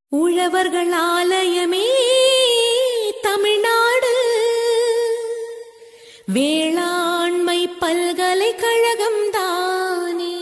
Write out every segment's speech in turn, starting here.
உழவர்கள் ஆலயமே தமிழ்நாடு வேளாண்மை பல்கலைக்கழகம் தானே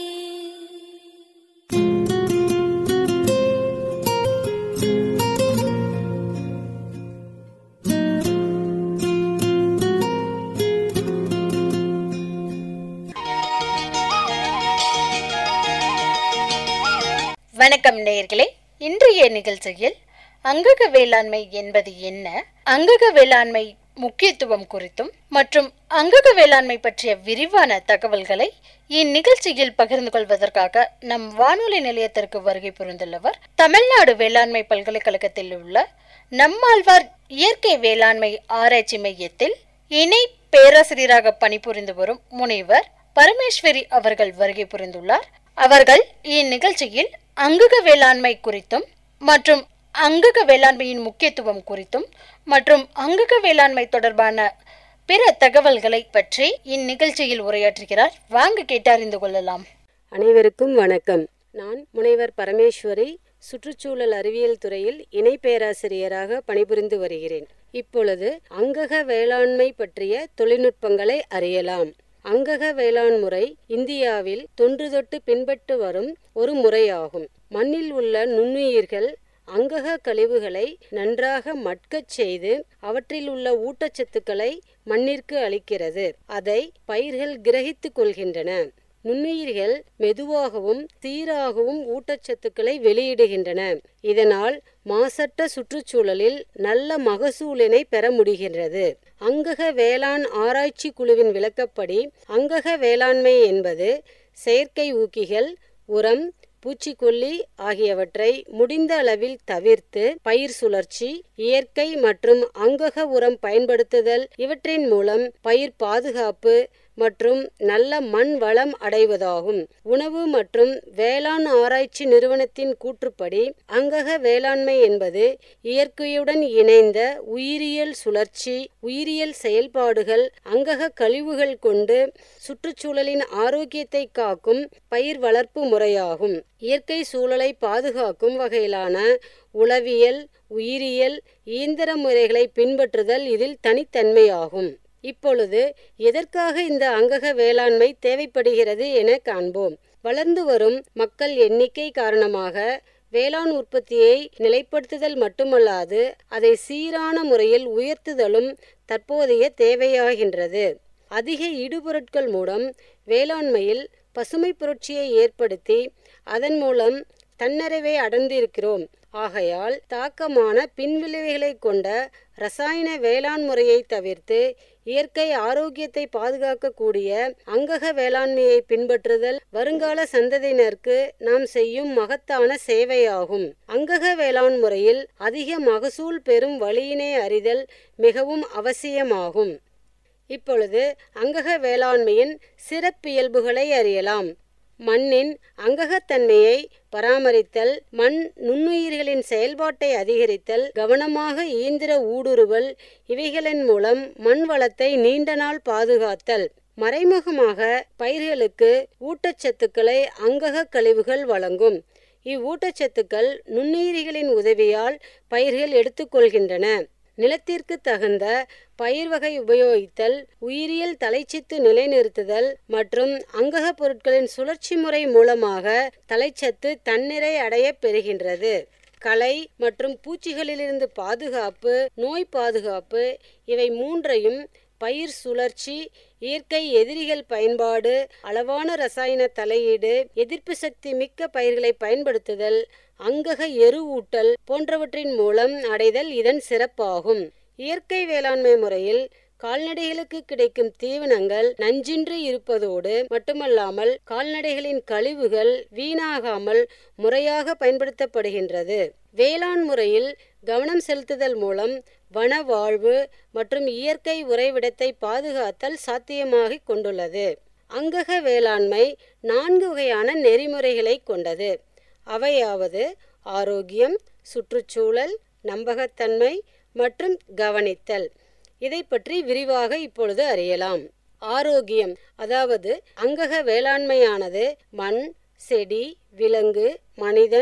வணக்கம் நேயர்களே இன்றைய நிகழ்ச்சியில் அங்கக வேளாண்மை என்பது என்ன அங்கக வேளாண்மை முக்கியத்துவம் குறித்தும் மற்றும் அங்கக வேளாண்மை பற்றிய விரிவான தகவல்களை இந்நிகழ்ச்சியில் பகிர்ந்து கொள்வதற்காக நம் வானொலி நிலையத்திற்கு வருகை புரிந்துள்ளவர் தமிழ்நாடு வேளாண்மை பல்கலைக்கழகத்தில் உள்ள நம்மாழ்வார் இயற்கை வேளாண்மை ஆராய்ச்சி மையத்தில் இணை பேராசிரியராக பணிபுரிந்து வரும் முனைவர் பரமேஸ்வரி அவர்கள் வருகை புரிந்துள்ளார் அவர்கள் இந்நிகழ்ச்சியில் அங்குக வேளாண்மை குறித்தும் மற்றும் அங்குக வேளாண்மையின் முக்கியத்துவம் குறித்தும் மற்றும் அங்குக வேளாண்மை தொடர்பான பிற தகவல்களை பற்றி இந்நிகழ்ச்சியில் உரையாற்றுகிறார் வாங்க கேட்டறிந்து கொள்ளலாம் அனைவருக்கும் வணக்கம் நான் முனைவர் பரமேஸ்வரி சுற்றுச்சூழல் அறிவியல் துறையில் இணை பேராசிரியராக பணிபுரிந்து வருகிறேன் இப்பொழுது அங்கக வேளாண்மை பற்றிய தொழில்நுட்பங்களை அறியலாம் அங்கக வேளாண் முறை இந்தியாவில் தொன்று தொட்டு பின்பற்று வரும் ஒரு முறையாகும் மண்ணில் உள்ள நுண்ணுயிர்கள் அங்கக கழிவுகளை நன்றாக மட்கச் செய்து அவற்றில் உள்ள ஊட்டச்சத்துக்களை மண்ணிற்கு அளிக்கிறது அதை பயிர்கள் கிரகித்துக் கொள்கின்றன நுண்ணுயிர்கள் மெதுவாகவும் சீராகவும் ஊட்டச்சத்துக்களை வெளியிடுகின்றன இதனால் மாசற்ற சுற்றுச்சூழலில் நல்ல மகசூலினை பெற முடிகின்றது அங்கக வேளாண் ஆராய்ச்சி குழுவின் விளக்கப்படி அங்கக வேளாண்மை என்பது செயற்கை ஊக்கிகள் உரம் பூச்சிக்கொல்லி ஆகியவற்றை முடிந்த அளவில் தவிர்த்து பயிர் சுழற்சி இயற்கை மற்றும் அங்கக உரம் பயன்படுத்துதல் இவற்றின் மூலம் பயிர் பாதுகாப்பு மற்றும் நல்ல மண் வளம் அடைவதாகும் உணவு மற்றும் வேளாண் ஆராய்ச்சி நிறுவனத்தின் கூற்றுப்படி அங்கக வேளாண்மை என்பது இயற்கையுடன் இணைந்த உயிரியல் சுழற்சி உயிரியல் செயல்பாடுகள் அங்கக கழிவுகள் கொண்டு சுற்றுச்சூழலின் ஆரோக்கியத்தை காக்கும் பயிர் வளர்ப்பு முறையாகும் இயற்கை சூழலை பாதுகாக்கும் வகையிலான உளவியல் உயிரியல் இயந்திர முறைகளை பின்பற்றுதல் இதில் தனித்தன்மையாகும் இப்பொழுது எதற்காக இந்த அங்கக வேளாண்மை தேவைப்படுகிறது என காண்போம் வளர்ந்து வரும் மக்கள் எண்ணிக்கை காரணமாக வேளாண் உற்பத்தியை நிலைப்படுத்துதல் மட்டுமல்லாது அதை சீரான முறையில் உயர்த்துதலும் தற்போதைய தேவையாகின்றது அதிக இடுபொருட்கள் மூலம் வேளாண்மையில் பசுமை புரட்சியை ஏற்படுத்தி அதன் மூலம் தன்னறிவை அடைந்திருக்கிறோம் ஆகையால் தாக்கமான பின்விளைவுகளை கொண்ட ரசாயன வேளாண் முறையை தவிர்த்து இயற்கை ஆரோக்கியத்தை பாதுகாக்கக்கூடிய அங்கக வேளாண்மையை பின்பற்றுதல் வருங்கால சந்ததியினருக்கு நாம் செய்யும் மகத்தான சேவையாகும் அங்கக வேளாண் முறையில் அதிக மகசூல் பெறும் வழியினை அறிதல் மிகவும் அவசியமாகும் இப்பொழுது அங்கக வேளாண்மையின் சிறப்பியல்புகளை அறியலாம் மண்ணின் அங்ககத்தன்மையை பராமரித்தல் மண் நுண்ணுயிர்களின் செயல்பாட்டை அதிகரித்தல் கவனமாக இயந்திர ஊடுருவல் இவைகளின் மூலம் மண் வளத்தை நீண்ட நாள் பாதுகாத்தல் மறைமுகமாக பயிர்களுக்கு ஊட்டச்சத்துக்களை அங்கக கழிவுகள் வழங்கும் இவ்வூட்டச்சத்துக்கள் நுண்ணுயிரிகளின் உதவியால் பயிர்கள் எடுத்துக்கொள்கின்றன நிலத்திற்கு தகுந்த பயிர் வகை உபயோகித்தல் உயிரியல் தலைச்சத்து நிலைநிறுத்துதல் மற்றும் அங்கக பொருட்களின் சுழற்சி முறை மூலமாக தலைச்சத்து தன்னிறை அடைய பெறுகின்றது களை மற்றும் பூச்சிகளிலிருந்து பாதுகாப்பு நோய் பாதுகாப்பு இவை மூன்றையும் பயிர் சுழற்சி இயற்கை எதிரிகள் பயன்பாடு அளவான ரசாயன தலையீடு எதிர்ப்பு சக்தி மிக்க பயிர்களை பயன்படுத்துதல் அங்கக எருவூட்டல் போன்றவற்றின் மூலம் அடைதல் இதன் சிறப்பாகும் இயற்கை வேளாண்மை முறையில் கால்நடைகளுக்கு கிடைக்கும் தீவனங்கள் நஞ்சின்றி இருப்பதோடு மட்டுமல்லாமல் கால்நடைகளின் கழிவுகள் வீணாகாமல் முறையாக பயன்படுத்தப்படுகின்றது வேளாண் முறையில் கவனம் செலுத்துதல் மூலம் வன வாழ்வு மற்றும் இயற்கை உறைவிடத்தை பாதுகாத்தல் சாத்தியமாகிக் கொண்டுள்ளது அங்கக வேளாண்மை நான்கு வகையான நெறிமுறைகளை கொண்டது அவையாவது ஆரோக்கியம் சுற்றுச்சூழல் நம்பகத்தன்மை மற்றும் கவனித்தல் இதை பற்றி விரிவாக இப்பொழுது அறியலாம் ஆரோக்கியம் அதாவது அங்கக வேளாண்மையானது மண் செடி விலங்கு மனிதன்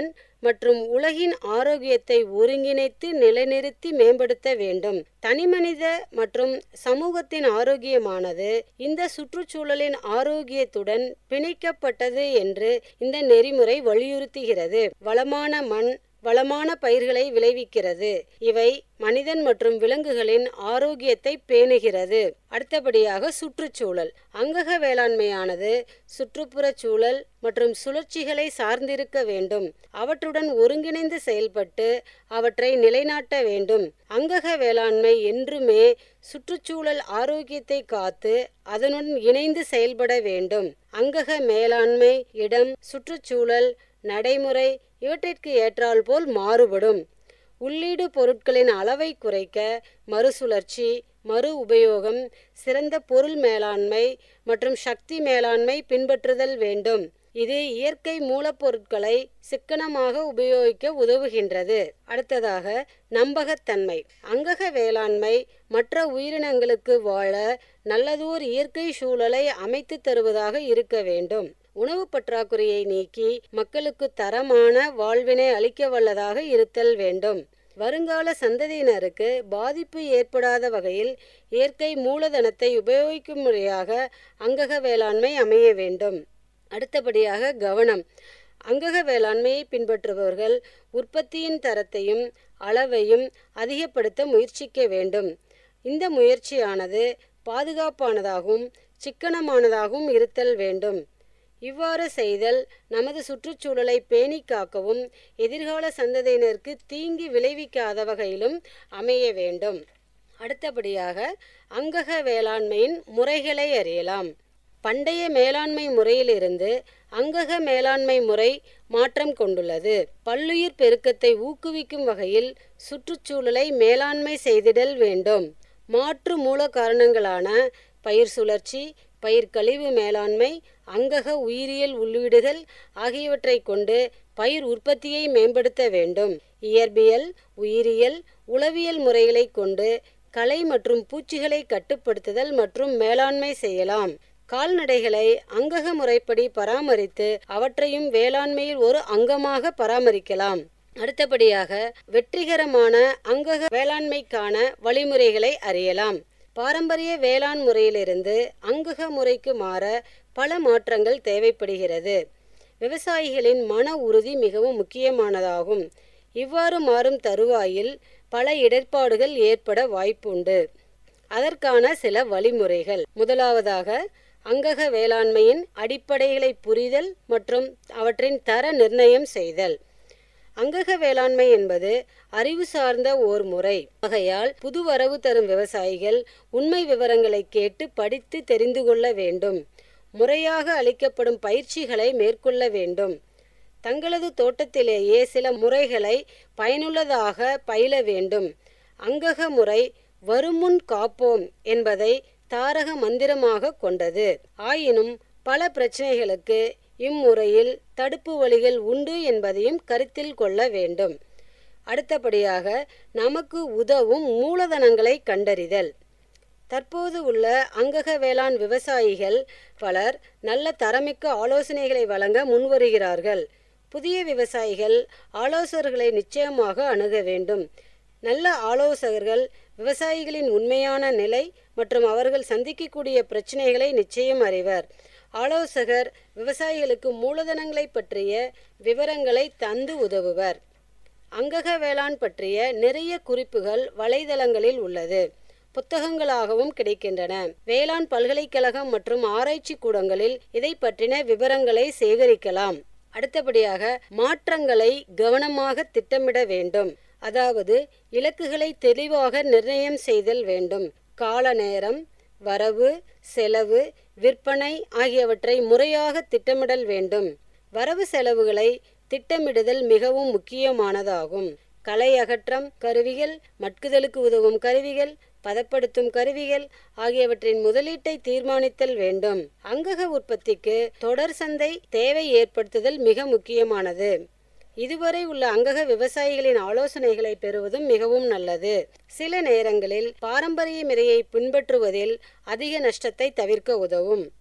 மற்றும் உலகின் ஆரோக்கியத்தை ஒருங்கிணைத்து நிலைநிறுத்தி மேம்படுத்த வேண்டும் தனிமனித மற்றும் சமூகத்தின் ஆரோக்கியமானது இந்த சுற்றுச்சூழலின் ஆரோக்கியத்துடன் பிணைக்கப்பட்டது என்று இந்த நெறிமுறை வலியுறுத்துகிறது வளமான மண் வளமான பயிர்களை விளைவிக்கிறது இவை மனிதன் மற்றும் விலங்குகளின் ஆரோக்கியத்தை பேணுகிறது அடுத்தபடியாக சுற்றுச்சூழல் அங்கக வேளாண்மையானது சுற்றுப்புறச் சூழல் மற்றும் சுழற்சிகளை சார்ந்திருக்க வேண்டும் அவற்றுடன் ஒருங்கிணைந்து செயல்பட்டு அவற்றை நிலைநாட்ட வேண்டும் அங்கக வேளாண்மை என்றுமே சுற்றுச்சூழல் ஆரோக்கியத்தை காத்து அதனுடன் இணைந்து செயல்பட வேண்டும் அங்கக மேலாண்மை இடம் சுற்றுச்சூழல் நடைமுறை இவற்றிற்கு ஏற்றால் போல் மாறுபடும் உள்ளீடு பொருட்களின் அளவை குறைக்க மறுசுழற்சி மறு உபயோகம் சிறந்த பொருள் மேலாண்மை மற்றும் சக்தி மேலாண்மை பின்பற்றுதல் வேண்டும் இது இயற்கை மூலப்பொருட்களை சிக்கனமாக உபயோகிக்க உதவுகின்றது அடுத்ததாக நம்பகத்தன்மை அங்கக வேளாண்மை மற்ற உயிரினங்களுக்கு வாழ நல்லதோர் இயற்கை சூழலை அமைத்து தருவதாக இருக்க வேண்டும் உணவு பற்றாக்குறையை நீக்கி மக்களுக்கு தரமான வாழ்வினை அளிக்க வல்லதாக இருத்தல் வேண்டும் வருங்கால சந்ததியினருக்கு பாதிப்பு ஏற்படாத வகையில் இயற்கை மூலதனத்தை உபயோகிக்கும் முறையாக அங்கக வேளாண்மை அமைய வேண்டும் அடுத்தபடியாக கவனம் அங்கக வேளாண்மையை பின்பற்றுபவர்கள் உற்பத்தியின் தரத்தையும் அளவையும் அதிகப்படுத்த முயற்சிக்க வேண்டும் இந்த முயற்சியானது பாதுகாப்பானதாகவும் சிக்கனமானதாகவும் இருத்தல் வேண்டும் இவ்வாறு செய்தல் நமது சுற்றுச்சூழலை பேணி காக்கவும் எதிர்கால சந்ததியினருக்கு தீங்கி விளைவிக்காத வகையிலும் அமைய வேண்டும் அடுத்தபடியாக அங்கக வேளாண்மையின் முறைகளை அறியலாம் பண்டைய மேலாண்மை முறையிலிருந்து அங்கக மேலாண்மை முறை மாற்றம் கொண்டுள்ளது பல்லுயிர் பெருக்கத்தை ஊக்குவிக்கும் வகையில் சுற்றுச்சூழலை மேலாண்மை செய்திடல் வேண்டும் மாற்று மூல காரணங்களான பயிர் சுழற்சி பயிர் கழிவு மேலாண்மை அங்கக உயிரியல் உள்ளீடுகள் ஆகியவற்றை கொண்டு பயிர் உற்பத்தியை மேம்படுத்த வேண்டும் இயற்பியல் உயிரியல் உளவியல் முறைகளை கொண்டு களை மற்றும் பூச்சிகளை கட்டுப்படுத்துதல் மற்றும் மேலாண்மை செய்யலாம் கால்நடைகளை அங்கக முறைப்படி பராமரித்து அவற்றையும் வேளாண்மையில் ஒரு அங்கமாக பராமரிக்கலாம் அடுத்தபடியாக வெற்றிகரமான அங்கக வேளாண்மைக்கான வழிமுறைகளை அறியலாம் பாரம்பரிய வேளாண் முறையிலிருந்து அங்கக முறைக்கு மாற பல மாற்றங்கள் தேவைப்படுகிறது விவசாயிகளின் மன உறுதி மிகவும் முக்கியமானதாகும் இவ்வாறு மாறும் தருவாயில் பல இடர்பாடுகள் ஏற்பட வாய்ப்புண்டு அதற்கான சில வழிமுறைகள் முதலாவதாக அங்கக வேளாண்மையின் அடிப்படைகளை புரிதல் மற்றும் அவற்றின் தர நிர்ணயம் செய்தல் அங்கக வேளாண்மை என்பது அறிவு சார்ந்த ஓர் முறை ஆகையால் புது வரவு தரும் விவசாயிகள் உண்மை விவரங்களை கேட்டு படித்து தெரிந்து கொள்ள வேண்டும் முறையாக அளிக்கப்படும் பயிற்சிகளை மேற்கொள்ள வேண்டும் தங்களது தோட்டத்திலேயே சில முறைகளை பயனுள்ளதாக பயில வேண்டும் அங்கக முறை வருமுன் காப்போம் என்பதை தாரக மந்திரமாக கொண்டது ஆயினும் பல பிரச்சனைகளுக்கு இம்முறையில் தடுப்பு வழிகள் உண்டு என்பதையும் கருத்தில் கொள்ள வேண்டும் அடுத்தபடியாக நமக்கு உதவும் மூலதனங்களை கண்டறிதல் தற்போது உள்ள அங்கக வேளாண் விவசாயிகள் பலர் நல்ல தரமிக்க ஆலோசனைகளை வழங்க முன்வருகிறார்கள் புதிய விவசாயிகள் ஆலோசகர்களை நிச்சயமாக அணுக வேண்டும் நல்ல ஆலோசகர்கள் விவசாயிகளின் உண்மையான நிலை மற்றும் அவர்கள் சந்திக்கக்கூடிய பிரச்சனைகளை நிச்சயம் அறிவர் ஆலோசகர் விவசாயிகளுக்கு மூலதனங்களை பற்றிய விவரங்களை தந்து உதவுவர் அங்கக வேளாண் பற்றிய நிறைய குறிப்புகள் வலைதளங்களில் உள்ளது புத்தகங்களாகவும் கிடைக்கின்றன வேளாண் பல்கலைக்கழகம் மற்றும் ஆராய்ச்சி கூடங்களில் இதை பற்றின விவரங்களை சேகரிக்கலாம் அடுத்தபடியாக மாற்றங்களை கவனமாக திட்டமிட வேண்டும் அதாவது இலக்குகளை தெளிவாக நிர்ணயம் செய்தல் வேண்டும் கால நேரம் வரவு செலவு விற்பனை ஆகியவற்றை முறையாக திட்டமிடல் வேண்டும் வரவு செலவுகளை திட்டமிடுதல் மிகவும் முக்கியமானதாகும் களை அகற்றம் கருவிகள் மட்குதலுக்கு உதவும் கருவிகள் பதப்படுத்தும் கருவிகள் ஆகியவற்றின் முதலீட்டை தீர்மானித்தல் வேண்டும் அங்கக உற்பத்திக்கு தொடர் சந்தை தேவை ஏற்படுத்துதல் மிக முக்கியமானது இதுவரை உள்ள அங்கக விவசாயிகளின் ஆலோசனைகளை பெறுவதும் மிகவும் நல்லது சில நேரங்களில் பாரம்பரிய முறையை பின்பற்றுவதில் அதிக நஷ்டத்தை தவிர்க்க உதவும்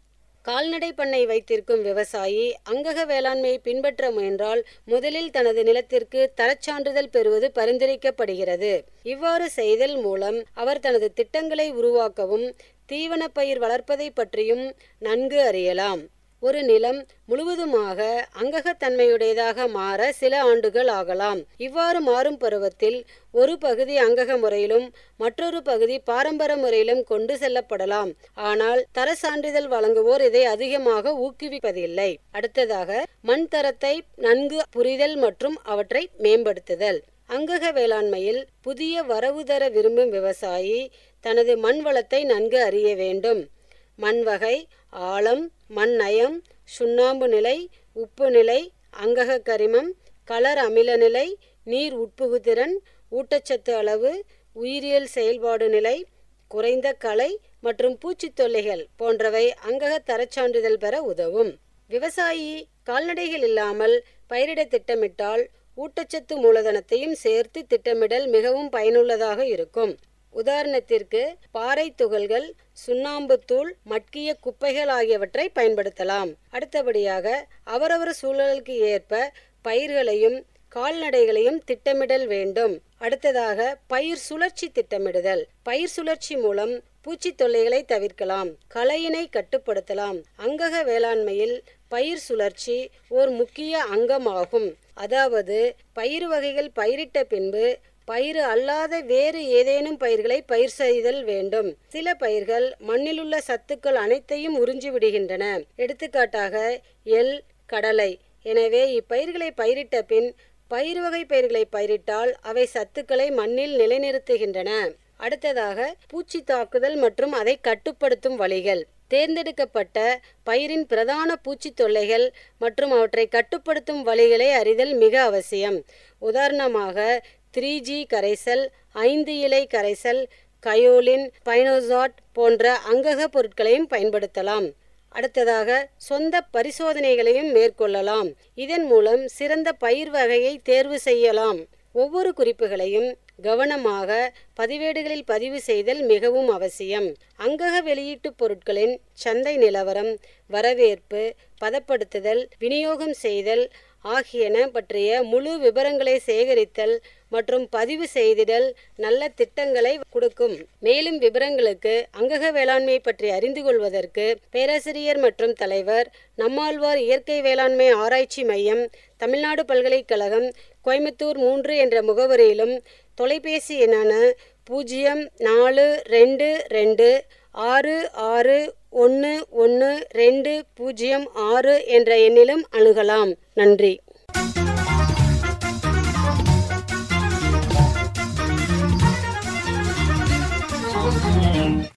கால்நடை பண்ணை வைத்திருக்கும் விவசாயி அங்கக வேளாண்மையை பின்பற்ற முயன்றால் முதலில் தனது நிலத்திற்கு தரச்சான்றிதழ் பெறுவது பரிந்துரைக்கப்படுகிறது இவ்வாறு செய்தல் மூலம் அவர் தனது திட்டங்களை உருவாக்கவும் தீவனப் பயிர் வளர்ப்பதை பற்றியும் நன்கு அறியலாம் ஒரு நிலம் முழுவதுமாக அங்ககத்தன்மையுடையதாக மாற சில ஆண்டுகள் ஆகலாம் இவ்வாறு மாறும் பருவத்தில் ஒரு பகுதி அங்கக முறையிலும் மற்றொரு பகுதி பாரம்பரிய முறையிலும் கொண்டு செல்லப்படலாம் ஆனால் தர சான்றிதழ் வழங்குவோர் இதை அதிகமாக ஊக்குவிப்பதில்லை அடுத்ததாக மண் தரத்தை நன்கு புரிதல் மற்றும் அவற்றை மேம்படுத்துதல் அங்கக வேளாண்மையில் புதிய வரவு தர விரும்பும் விவசாயி தனது மண் வளத்தை நன்கு அறிய வேண்டும் மண் வகை ஆழம் மண் நயம் சுண்ணாம்பு நிலை உப்பு நிலை அங்கக கரிமம் கலர் அமில நிலை நீர் உட்புகுதிறன் ஊட்டச்சத்து அளவு உயிரியல் செயல்பாடு நிலை குறைந்த களை மற்றும் பூச்சித் தொல்லைகள் போன்றவை அங்கக தரச்சான்றிதழ் பெற உதவும் விவசாயி கால்நடைகள் இல்லாமல் பயிரிட திட்டமிட்டால் ஊட்டச்சத்து மூலதனத்தையும் சேர்த்து திட்டமிடல் மிகவும் பயனுள்ளதாக இருக்கும் உதாரணத்திற்கு பாறை துகள்கள் சுண்ணாம்புத்தூள் மட்கிய குப்பைகள் ஆகியவற்றை பயன்படுத்தலாம் அடுத்தபடியாக அவரவர் சூழலுக்கு ஏற்ப பயிர்களையும் கால்நடைகளையும் திட்டமிடல் வேண்டும் அடுத்ததாக பயிர் சுழற்சி திட்டமிடுதல் பயிர் சுழற்சி மூலம் பூச்சி தொல்லைகளை தவிர்க்கலாம் களையினை கட்டுப்படுத்தலாம் அங்கக வேளாண்மையில் பயிர் சுழற்சி ஓர் முக்கிய அங்கமாகும் அதாவது பயிர் வகைகள் பயிரிட்ட பின்பு பயிர் அல்லாத வேறு ஏதேனும் பயிர்களை பயிர் செய்தல் வேண்டும் சில பயிர்கள் மண்ணிலுள்ள சத்துக்கள் அனைத்தையும் உறிஞ்சி விடுகின்றன எடுத்துக்காட்டாக எள் கடலை எனவே இப்பயிர்களை பயிரிட்ட பின் பயிர் வகை பயிர்களை பயிரிட்டால் அவை சத்துக்களை மண்ணில் நிலைநிறுத்துகின்றன அடுத்ததாக பூச்சி தாக்குதல் மற்றும் அதை கட்டுப்படுத்தும் வழிகள் தேர்ந்தெடுக்கப்பட்ட பயிரின் பிரதான பூச்சி தொல்லைகள் மற்றும் அவற்றை கட்டுப்படுத்தும் வழிகளை அறிதல் மிக அவசியம் உதாரணமாக த்ரீ ஜி கரைசல் ஐந்து இலை கரைசல் கயோலின் பைனோசாட் போன்ற அங்கக பொருட்களையும் பயன்படுத்தலாம் அடுத்ததாக சொந்த பரிசோதனைகளையும் மேற்கொள்ளலாம் இதன் மூலம் சிறந்த பயிர் வகையை தேர்வு செய்யலாம் ஒவ்வொரு குறிப்புகளையும் கவனமாக பதிவேடுகளில் பதிவு செய்தல் மிகவும் அவசியம் அங்கக வெளியீட்டு பொருட்களின் சந்தை நிலவரம் வரவேற்பு பதப்படுத்துதல் விநியோகம் செய்தல் ஆகியன பற்றிய முழு விவரங்களை சேகரித்தல் மற்றும் பதிவு செய்திடல் நல்ல திட்டங்களை கொடுக்கும் மேலும் விவரங்களுக்கு அங்கக வேளாண்மை பற்றி அறிந்து கொள்வதற்கு பேராசிரியர் மற்றும் தலைவர் நம்மாழ்வார் இயற்கை வேளாண்மை ஆராய்ச்சி மையம் தமிழ்நாடு பல்கலைக்கழகம் கோயம்புத்தூர் மூன்று என்ற முகவரியிலும் தொலைபேசி எண்ணான பூஜ்ஜியம் நாலு ரெண்டு ரெண்டு ஆறு ஆறு ஒன்று ஒன்று ரெண்டு பூஜ்ஜியம் ஆறு என்ற எண்ணிலும் அணுகலாம் நன்றி